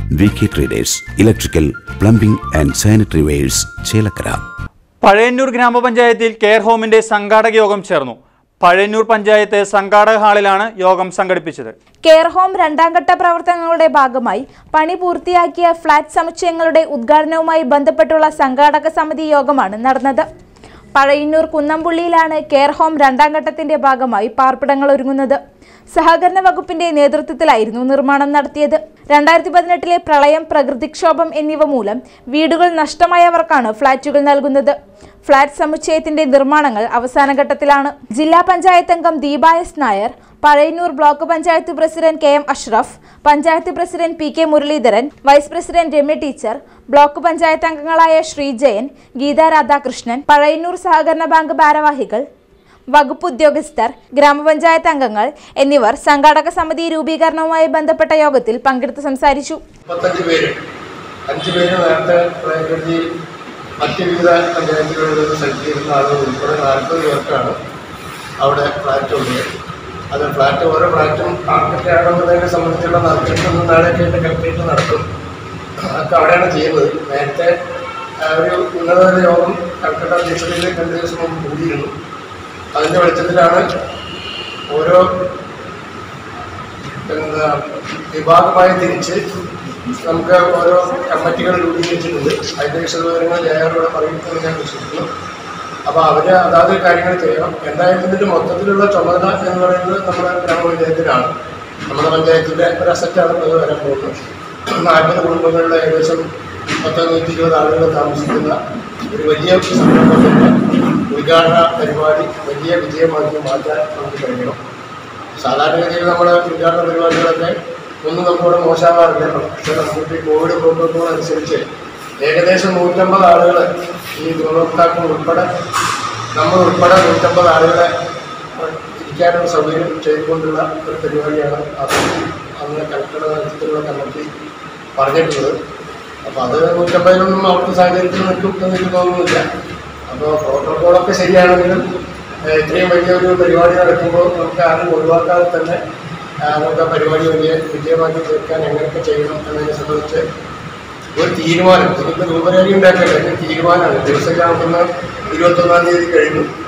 V K traders electrical plumbing and sanitary wares Chelakkara Pazhayannur ഗ്രാമപഞ്ചായത്തിൽ care ഹോമിന്റെ സംഘാടക യോഗം ചേർന്നു പഴയന്നൂർ പഞ്ചായത്ത് സംഘാടക ഹാളിലാണ് യോഗം സംഘടിപ്പിച്ചത് കെയർ ഹോം രണ്ടാം ഘട്ട പ്രവർത്തനങ്ങളുടെ ഭാഗമായി പണി പൂർത്തിയാക്കിയ ഫ്ളാറ്റ് സമുച്ചയങ്ങളുടെ ഉദ്ഘാടനവുമായി ബന്ധപ്പെട്ടുള്ള സംഘാടക സമിതി യോഗമാണ് നടന്നത് പഴയന്നൂർ കുന്നംപുള്ളിയിലാണ് കെയർ ഹോം രണ്ടാം ഘട്ടത്തിന്റെ ഭാഗമായി പാർപ്പിടങ്ങൾ ഒരുങ്ങുന്നത് സഹകരണ വകുപ്പിന്റെ നേതൃത്വത്തിലായിരുന്നു നിർമ്മാണം നടത്തിയത് രണ്ടായിരത്തി പതിനെട്ടിലെ പ്രളയം പ്രകൃതിക്ഷോഭം എന്നിവ മൂലം വീടുകൾ നഷ്ടമായവർക്കാണ് ഫ്ളാറ്റുകൾ നൽകുന്നത് ഫ്ളാറ്റ് സമുച്ചയത്തിന്റെ നിർമ്മാണങ്ങൾ അവസാന ഘട്ടത്തിലാണ് ജില്ലാ പഞ്ചായത്ത് അംഗം Deepa S Nair Pazhayannur block panchayat president K M Ashraf panchayat president P K Muraleedharan vice president Ramya teacher block panchayat അംഗങ്ങളായ ശ്രീജയൻ ഗീത രാധാകൃഷ്ണൻ പഴയന്നൂർ സഹകരണ ബാങ്ക് ഭാരവാഹികൾ വകുപ്പ് ഉദ്യോഗസ്ഥർ ഗ്രാമപഞ്ചായത്ത് അംഗങ്ങൾ എന്നിവർ സംഘാടക സമിതി രൂപീകരണവുമായി ബന്ധപ്പെട്ട യോഗത്തിൽ പങ്കെടുത്ത് സംസാരിച്ചു മുപ്പത്തഞ്ച് പേര് അഞ്ച് പേര് നേരത്തെ പ്രകൃതി മറ്റ് വിവിധ പഞ്ചായത്തുകളിൽ നിന്ന് സെലക്ട് ചെയ്യുന്ന ആളുകൾ ഉൾപ്പെടെ നാൽപ്പത് പേർക്കാണ് അവിടെ ഫ്ലാറ്റ് ഉള്ളത് അത് ഫ്ലാറ്റ് ഓരോ ഫ്ലാറ്റും മാർക്കറ്റ് ആണെന്നതിനെ സംബന്ധിച്ചുള്ള നറുക്കെടുപ്പ് നാളെയൊക്കെ ആയിട്ട് കലക്ട്രേറ്റ് നടക്കും അതൊക്കെ അവിടെയാണ് ചെയ്യുന്നത് നേരത്തെ ആ, ഒരു ഉന്നതതല യോഗം കൽക്കട്ട അധ്യക്ഷതയിൽ രണ്ട് ദിവസം മുമ്പ് കൂടിയിരുന്നു അതിൻ്റെ വെളിച്ചത്തിലാണ് ഓരോ എന്താ വിഭാഗമായി തിരിച്ച് നമുക്ക് ഓരോ കമ്മിറ്റികൾ രൂപീകരിച്ചിട്ടുണ്ട് അതിൻ്റെ വിശദവിവരങ്ങൾ ജയാറോടെ പറയുമെന്ന് ഞാൻ വിശ്വസിക്കുന്നു അപ്പോൾ അവർ അതാത് കാര്യങ്ങൾ ചെയ്യണം എന്തായാലും ഇതിൻ്റെ മൊത്തത്തിലുള്ള ചുമതല എന്ന് പറയുന്നത് നമ്മുടെ ഗ്രാമപഞ്ചായത്തിലാണ് നമ്മുടെ പഞ്ചായത്തിൻ്റെ ഒരു അസറ്റാണ് അത് വരാൻ പോകുന്നത് നാൽപ്പത് കുടുംബങ്ങളിലെ ഏകദേശം പത്ത് നൂറ്റി ഇരുപത് ആളുകൾ താമസിക്കുന്ന ഒരു വലിയ സംരംഭത്തിൻ്റെ ഉദ്ഘാടന പരിപാടി വലിയ വിജയമാക്കി മാറ്റാൻ നമുക്ക് കഴിയണം സാധാരണഗതിയിൽ നമ്മൾ ഉദ്ഘാടന പരിപാടികളൊക്കെ ഒന്നും നമുക്കിവിടെ മോശമാകാറില്ല പക്ഷേ നമുക്ക് ഈ കോവിഡ് പ്രോട്ടോകോൾ അനുസരിച്ച് ഏകദേശം നൂറ്റമ്പത് ആളുകൾ ഈ ഗുണഭോക്താക്കൾ ഉൾപ്പെടെ നമ്മൾ ഉൾപ്പെടെ നൂറ്റമ്പത് ആളുകളെ ഇരിക്കാനുള്ള സൗകര്യം ചെയ്തുകൊണ്ടുള്ള ഒരു പരിപാടിയാണ് അത് അന്ന് കലക്ടറുടെ നേതൃത്വത്തിലുള്ള കമ്മിറ്റി പറഞ്ഞിട്ടുള്ളത് അപ്പോൾ അത് നൂറ്റമ്പതിനൊന്നും അവിടുത്തെ സാഹചര്യത്തിൽ നിൽക്കും എന്ന് എനിക്ക് തോന്നുന്നില്ല അപ്പോൾ പ്രോട്ടോകോളൊക്കെ ശരിയാണെങ്കിലും ഏഹ് ഇത്രയും വലിയൊരു പരിപാടി നടക്കുമ്പോൾ നമുക്ക് ആരും ഒഴിവാക്കാതെ തന്നെ ആ, നമുക്ക് ആ പരിപാടി വലിയ വിജയമാക്കി തീർക്കാൻ എങ്ങനെയൊക്കെ ചെയ്യണം എന്നതിനെ സംബന്ധിച്ച് ഒരു തീരുമാനം ഇതിപ്പോൾ രൂപരേഖ ഉണ്ടാക്കില്ല ഒരു തീരുമാനമാണ് ദിവസം കാണുന്ന ഇരുപത്തൊന്നാം തീയതി കഴിഞ്ഞു